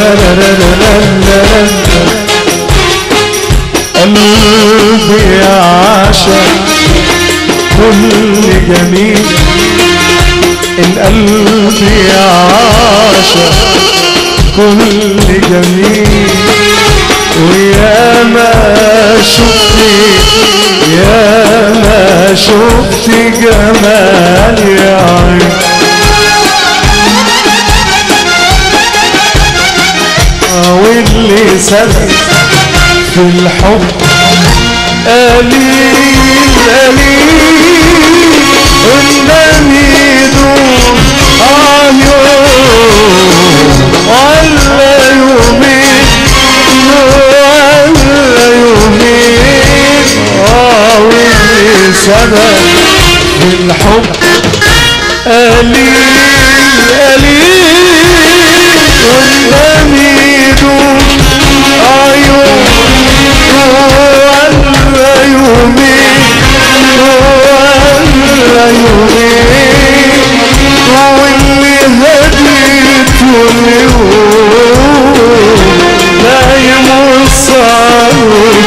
قلبي عاشق كل جميل القلب عاشق كل جميل ويا ما شفت يا ما شفت جمال يا عين واللي سبق في الحب قليل قليل انني دون اه يوم ولا يومين ولا يومين اه واللي سبق في الحب قليل قليل انني دون اه يوم ولا يومين ولا يومين واللي هديت اليوم دايم وصار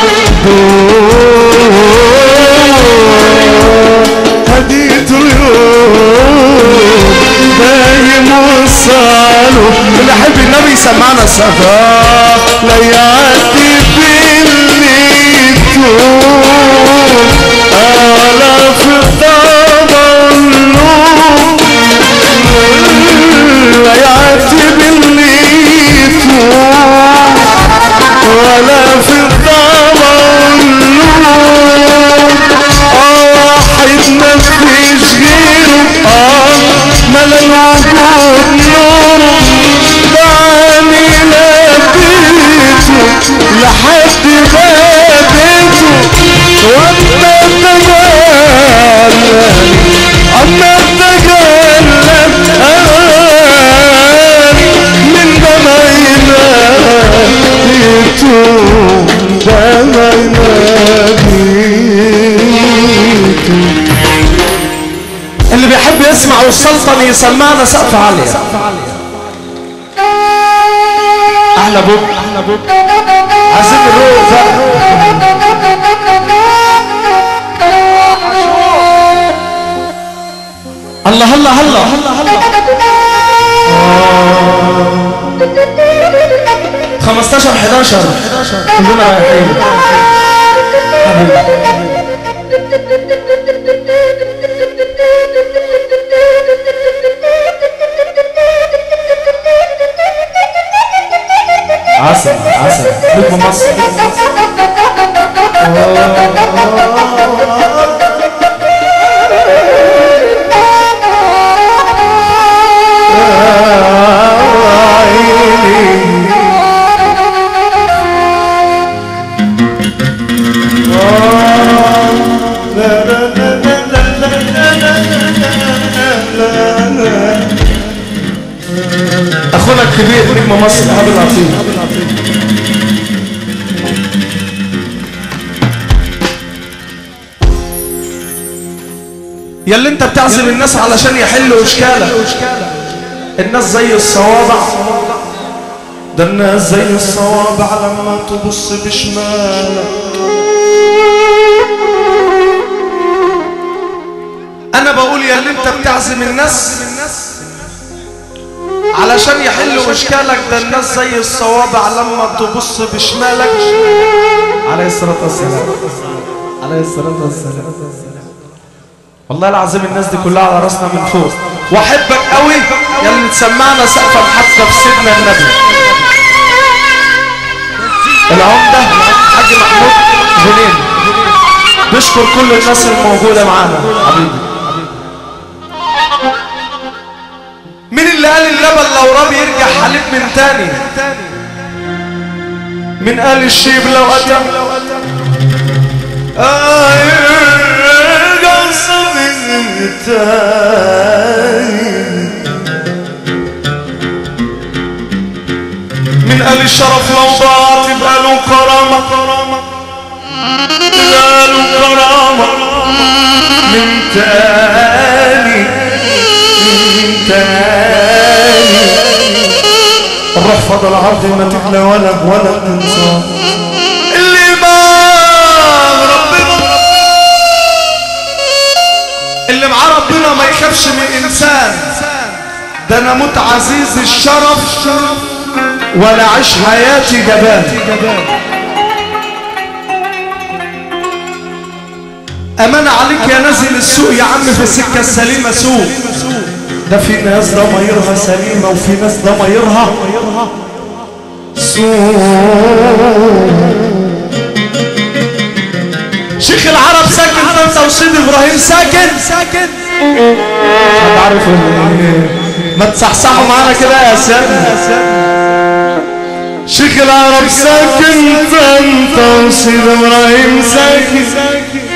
هديت اليوم دايم وصاله اللي حب النبي يسمعنا صفا لا يعدي بالليل على في الضبل لا يعدي بالليل ولا في الضبل واحد ما فيش غيره اه ملا الوجود نور دعني لبيته لحد بابته واما تجلى اما تجلى من دمعنا بيته دمعنا بيته اللي بيحب يسمع والسلطن يسمعنا سقف عالية احلى بوب احلى بوب عايزين نروق بقى الله الله الله الله الله 15 11 كلنا رايحين عسل عسل نجم مصر اخونا الكبير نجم مصر عبد العظيم يا اللي انت بتعزم الناس علشان يحلوا اشكالك الناس زي الصوابع ده الناس زي الصوابع لما تبص بشمالك انا بقول يا اللي انت بتعزم الناس علشان يحلوا اشكالك ده الناس زي الصوابع لما تبص بشمالك عليه الصلاة والسلام عليه الصلاة والسلام والله العظيم الناس دي كلها على راسنا من فوق واحبك قوي يا اللي تسمعنا سقفا حتى في سيدنا النبي العمدة حاج محمود جنين بشكر كل الناس الموجودة معانا حبيبي مين اللي قال اللبن لو راب يرجع حليب من تاني من قال الشيب لو قدم آه يرجع من تاني من قال الشرف لو ضاع تبقى له كرامة تبقى له كرامة من تاني من تاني روح فضل عرض ما تغلى ولا ولا تنسى اللي ما ربنا اللي معاه ربنا ما يخافش من انسان ده انا موت عزيز الشرف ولا عيش حياتي جبان أمان عليك يا نازل السوق يا عم في السكة السليمة سوق ده في ناس ضمايرها سليمة وفي ناس ضمايرها سوق شيخ العرب ساكن فانت وسيد ابراهيم ساكن ساكن حد عارف ما تصحصحوا معانا كده يا سيدنا شيخ العرب ساكن فانت وسيد ابراهيم ساكن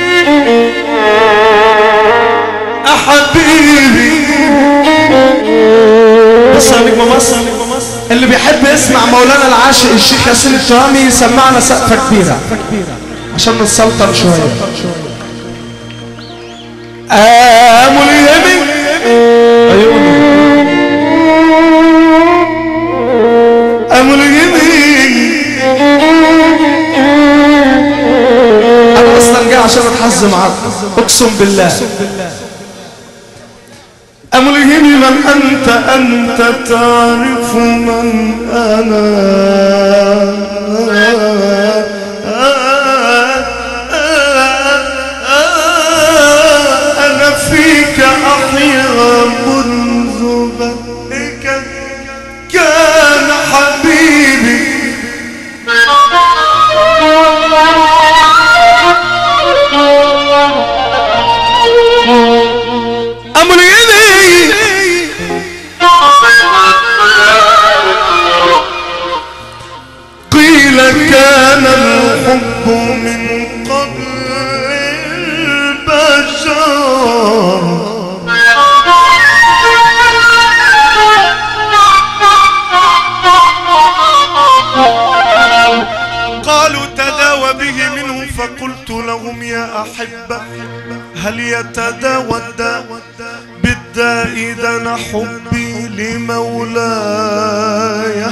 حبيبي بص يا نجم مصر اللي بيحب يسمع مولانا العاشق الشيخ ياسين التهامي يسمعنا سقفه كبيره عشان نتسلطن شويه امل اليمين امل اليمين انا اصلا جاي عشان اتحز معاك اقسم بالله أملهم من أنت أنت تعرف من أنا أنا فيك أحيا منذ بدك كان حبيبي أمريني قيل كان الحب من قبل البشر قالوا تداوى به منه فقلت لهم يا أحبة هل يتداوى الداء بالداء دنا حبي لمولاي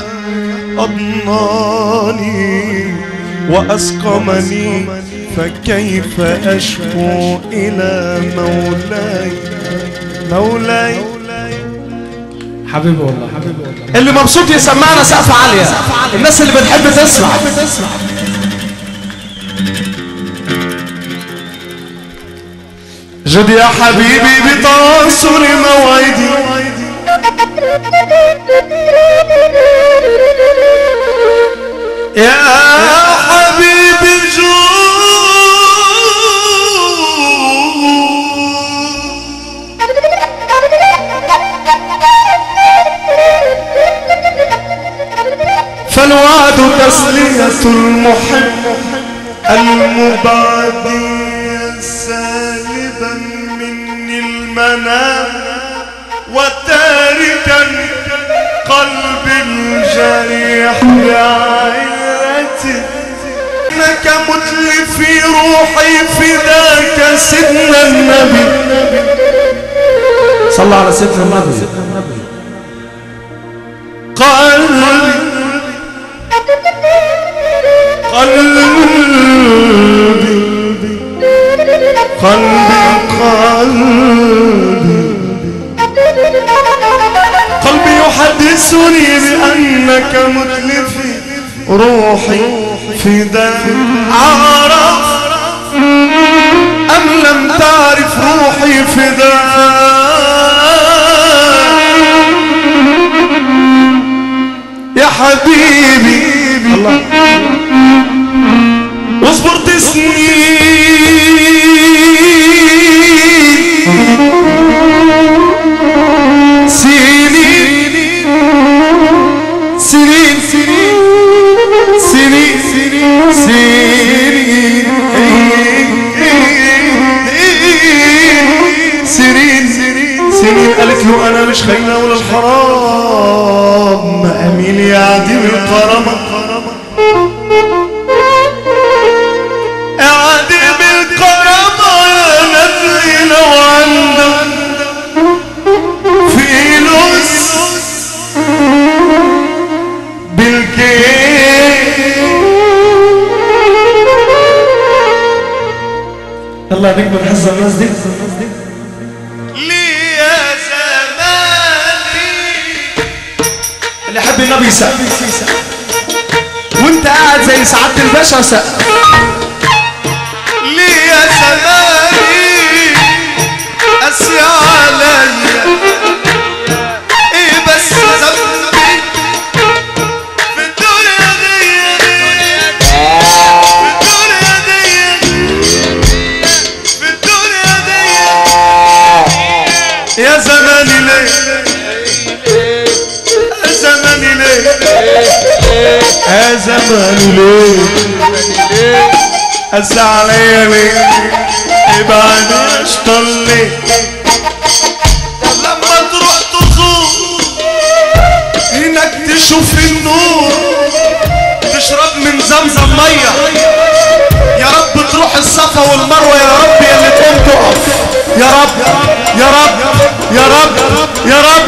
أضناني وأسقمني فكيف أشكو إلى مولاي مولاي حبيبي والله حبيبي والله اللي مبسوط يسمعنا سقف عالية الناس اللي بتحب تسمع جد يا حبيبي بتواصل موعدي يا حبيبي جو فالوعد تسلية المحب المبعد سالبا مني المنام وتاركا قلب الجريح بعيرتي انك متلفي روحي فداك سيدنا النبي صلى على سيدنا النبي قلبي قلبي قلبي قلبي قلبي يحدثني بأنك متلفي روحي فداك عرف أم لم تعرف روحي فداك يا حبيبي الله واصبرت سنين سنين سنين سنين سنين سنين سنين سنين قالت له انا مش خاينه ولا الحرام اميل يا عديم الكرامه يا عديم الكرامه يا نبي لو عندك فلوس يلا نجم نحز الناس دي لي يا زماني اللي يحب النبي يسقف وانت قاعد زي سعادة الباشا سقف لي يا زماني قاسي عليا ايه بس ذنبي في الدنيا دي في الدنيا دي في الدنيا دي يا زماني ليه يا زماني ليه يا زمان ليه قاسي عليا ليه ابعد اشطر ليه لما تروح تزور هناك تشوف النور تشرب من زمزم ميه يا رب تروح الصفا والمروه يا رب يا اللي تقوم تقف يا رب يا رب يا رب يا رب